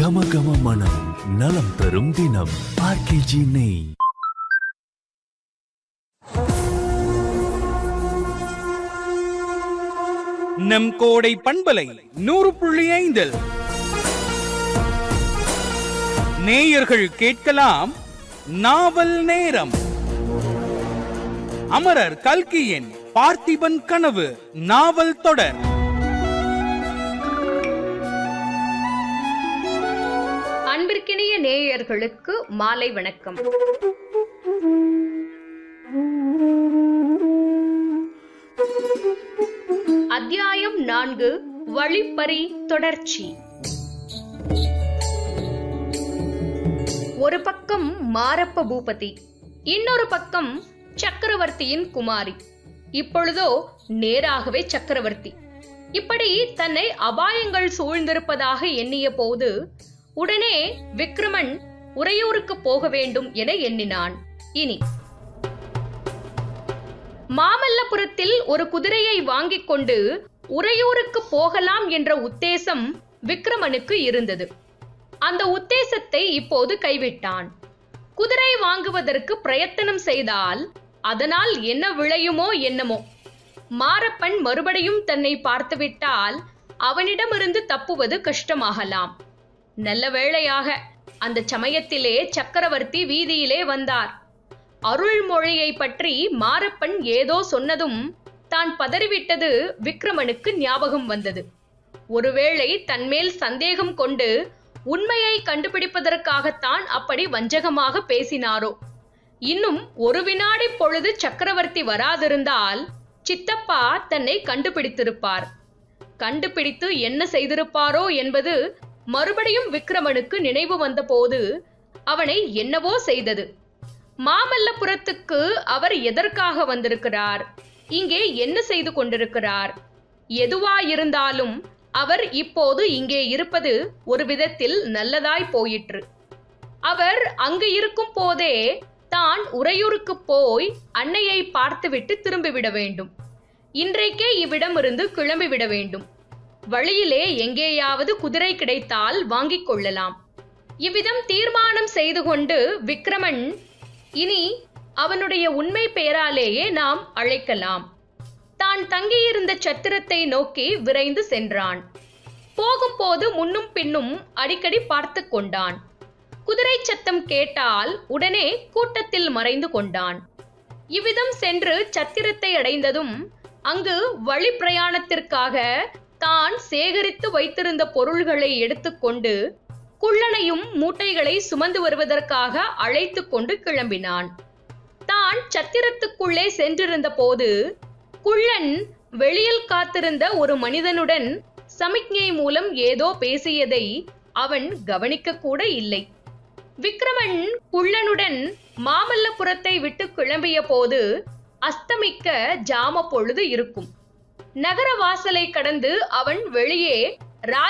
கம கம மனம் நலம் தரும் தினம் ஆர்கேஜி நெய் நம் கோடை பண்பலை நூறு புள்ளி ஐந்தில் நேயர்கள் கேட்கலாம் நாவல் நேரம் அமரர் கல்கியின் பார்த்திபன் கனவு நாவல் தொடர் அன்பிற்கினிய நேயர்களுக்கு மாலை வணக்கம் அத்தியாயம் நான்கு வழிப்பறி தொடர்ச்சி ஒரு பக்கம் மாரப்ப பூபதி இன்னொரு பக்கம் சக்கரவர்த்தியின் குமாரி இப்பொழுதோ நேராகவே சக்கரவர்த்தி இப்படி தன்னை அபாயங்கள் சூழ்ந்திருப்பதாக எண்ணிய போது உடனே விக்ரமன் உறையூருக்கு போக வேண்டும் என எண்ணினான் இனி மாமல்லபுரத்தில் ஒரு குதிரையை வாங்கிக் கொண்டு உறையூருக்கு போகலாம் என்ற உத்தேசம் விக்ரமனுக்கு இருந்தது அந்த உத்தேசத்தை இப்போது கைவிட்டான் குதிரை வாங்குவதற்கு பிரயத்தனம் செய்தால் அதனால் என்ன விளையுமோ என்னமோ மாரப்பன் மறுபடியும் தன்னை பார்த்துவிட்டால் அவனிடமிருந்து தப்புவது கஷ்டமாகலாம் நல்ல வேளையாக அந்த சமயத்திலே சக்கரவர்த்தி வீதியிலே வந்தார் அருள்மொழியை பற்றி மாரப்பன் ஏதோ சொன்னதும் தான் பதறிவிட்டது விக்ரமனுக்கு ஞாபகம் வந்தது ஒருவேளை தன்மேல் சந்தேகம் கொண்டு உண்மையை கண்டுபிடிப்பதற்காகத்தான் அப்படி வஞ்சகமாக பேசினாரோ இன்னும் ஒரு வினாடி பொழுது சக்கரவர்த்தி வராதிருந்தால் சித்தப்பா தன்னை கண்டுபிடித்திருப்பார் கண்டுபிடித்து என்ன செய்திருப்பாரோ என்பது மறுபடியும் விக்ரமனுக்கு நினைவு வந்தபோது அவனை என்னவோ செய்தது மாமல்லபுரத்துக்கு அவர் எதற்காக வந்திருக்கிறார் இங்கே என்ன செய்து கொண்டிருக்கிறார் எதுவாயிருந்தாலும் அவர் இப்போது இங்கே இருப்பது ஒரு விதத்தில் நல்லதாய் போயிற்று அவர் அங்கு இருக்கும் போதே தான் உறையூருக்கு போய் அன்னையை பார்த்துவிட்டு திரும்பிவிட வேண்டும் இன்றைக்கே இவ்விடமிருந்து கிளம்பிவிட வேண்டும் வழியிலே எங்கேயாவது குதிரை கிடைத்தால் வாங்கிக் கொள்ளலாம் இவ்விதம் தீர்மானம் செய்து கொண்டு விக்ரமன் இனி அவனுடைய உண்மை பெயராலேயே நாம் அழைக்கலாம் தான் தங்கியிருந்த சத்திரத்தை நோக்கி விரைந்து சென்றான் போகும்போது முன்னும் பின்னும் அடிக்கடி பார்த்து கொண்டான் குதிரை சத்தம் கேட்டால் உடனே கூட்டத்தில் மறைந்து கொண்டான் இவ்விதம் சென்று சத்திரத்தை அடைந்ததும் அங்கு வழி பிரயாணத்திற்காக தான் சேகரித்து வைத்திருந்த பொருள்களை எடுத்துக்கொண்டு குள்ளனையும் மூட்டைகளை சுமந்து வருவதற்காக அழைத்து கொண்டு கிளம்பினான் தான் சத்திரத்துக்குள்ளே சென்றிருந்த போது குள்ளன் வெளியில் காத்திருந்த ஒரு மனிதனுடன் சமிக்ஞை மூலம் ஏதோ பேசியதை அவன் கவனிக்க கூட இல்லை விக்ரமன் குள்ளனுடன் மாமல்லபுரத்தை விட்டு கிளம்பிய போது அஸ்தமிக்க ஜாம பொழுது இருக்கும் நகர வாசலை கடந்து அவன் வெளியே ராஜ